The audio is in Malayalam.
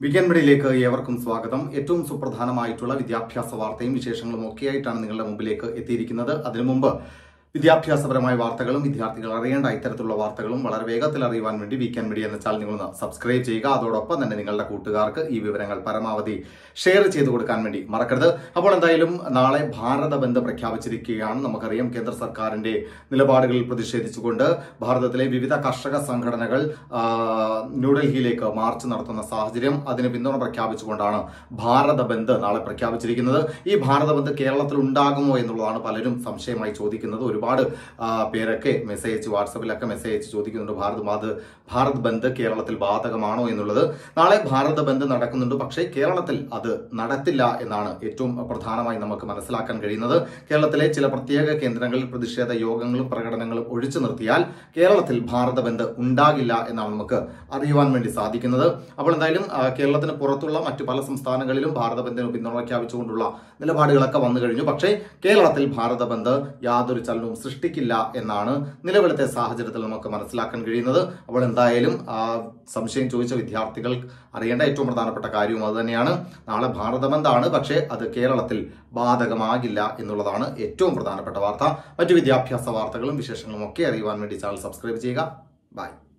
വീക്കെൻഡ് മീഡിയയിലേക്ക് ഏവർക്കും സ്വാഗതം ഏറ്റവും സുപ്രധാനമായിട്ടുള്ള വിദ്യാഭ്യാസ വാർത്തയും വിശേഷങ്ങളും ഒക്കെയായിട്ടാണ് നിങ്ങളുടെ മുമ്പിലേക്ക് എത്തിയിരിക്കുന്നത് അതിനു മുമ്പ് വിദ്യാഭ്യാസപരമായ വാർത്തകളും വിദ്യാർത്ഥികൾ അറിയേണ്ട ഇത്തരത്തിലുള്ള വാർത്തകളും വളരെ വേഗത്തിൽ അറിയുവാൻ വേണ്ടി വീക്കെൻഡ് മീഡിയ എന്ന ചാനൽ നിങ്ങളൊന്ന് സബ്സ്ക്രൈബ് ചെയ്യുക അതോടൊപ്പം തന്നെ നിങ്ങളുടെ കൂട്ടുകാർക്ക് ഈ വിവരങ്ങൾ പരമാവധി ഷെയർ ചെയ്തു കൊടുക്കാൻ വേണ്ടി മറക്കരുത് അപ്പോൾ എന്തായാലും നാളെ ഭാരത ബന്ദ് പ്രഖ്യാപിച്ചിരിക്കുകയാണ് നമുക്കറിയാം കേന്ദ്ര സർക്കാരിന്റെ നിലപാടുകളിൽ പ്രതിഷേധിച്ചുകൊണ്ട് ഭാരതത്തിലെ വിവിധ കർഷക സംഘടനകൾ ആ, ന്യൂഡൽഹിയിലേക്ക് മാർച്ച് നടത്തുന്ന സാഹചര്യം അതിന് പിന്തുണ പ്രഖ്യാപിച്ചുകൊണ്ടാണ് ഭാരത ബന്ദ് നാളെ പ്രഖ്യാപിച്ചിരിക്കുന്നത് ഈ ഭാരത ബന്ദ് കേരളത്തിൽ ഉണ്ടാകുമോ എന്നുള്ളതാണ് പലരും സംശയമായി ചോദിക്കുന്നത് ഒരുപാട് ആ, പേരൊക്കെ മെസ്സേജ് അയച്ച് വാട്സപ്പിലൊക്കെ മെസ്സേജ് അയച്ച് ചോദിക്കുന്നുണ്ട് ഭാരത് ബാത് ഭാരത് ബന്ദ് കേരളത്തിൽ ബാധകമാണോ എന്നുള്ളത് നാളെ ഭാരത ബന്ദ് നടക്കുന്നുണ്ട് പക്ഷേ കേരളത്തിൽ അത് നടത്തില്ല എന്നാണ് ഏറ്റവും പ്രധാനമായി നമുക്ക് മനസ്സിലാക്കാൻ കഴിയുന്നത് കേരളത്തിലെ ചില പ്രത്യേക കേന്ദ്രങ്ങളിൽ പ്രതിഷേധ യോഗങ്ങളും പ്രകടനങ്ങളും ഒഴിച്ചു നിർത്തിയാൽ കേരളത്തിൽ ഭാരത ബന്ദ് ഉണ്ടാകില്ല എന്നാണ് നമുക്ക് അറിയുവാൻ വേണ്ടി സാധിക്കുന്നത് അപ്പോൾ എന്തായാലും ആ, കേരളത്തിന് പുറത്തുള്ള മറ്റു പല സംസ്ഥാനങ്ങളിലും ഭാരത ബന്ദിന് പിന്തുണ പ്രഖ്യാപിച്ചുകൊണ്ടുള്ള നിലപാടുകളൊക്കെ വന്നു കഴിഞ്ഞു പക്ഷേ കേരളത്തിൽ ഭാരത ബന്ദ് യാതൊരു ചലനവും സൃഷ്ടിക്കില്ല എന്നാണ് നിലവിലത്തെ സാഹചര്യത്തിൽ നമുക്ക് മനസ്സിലാക്കാൻ കഴിയുന്നത് അപ്പോൾ എന്തായാലും ആ സംശയം ചോദിച്ച വിദ്യാർത്ഥികൾ അറിയേണ്ട ഏറ്റവും പ്രധാനപ്പെട്ട കാര്യവും അത് തന്നെയാണ് നാളെ ഭാരത ബന്ദാണ് പക്ഷേ അത് കേരളത്തിൽ ബാധകമാകില്ല എന്നുള്ളതാണ് ഏറ്റവും പ്രധാനപ്പെട്ട വാർത്ത മറ്റു വിദ്യാഭ്യാസ വാർത്തകളും വിശേഷങ്ങളും ഒക്കെ അറിയുവാൻ വേണ്ടി ചാനൽ സബ്സ്ക്രൈബ് ചെയ്യുക ബൈ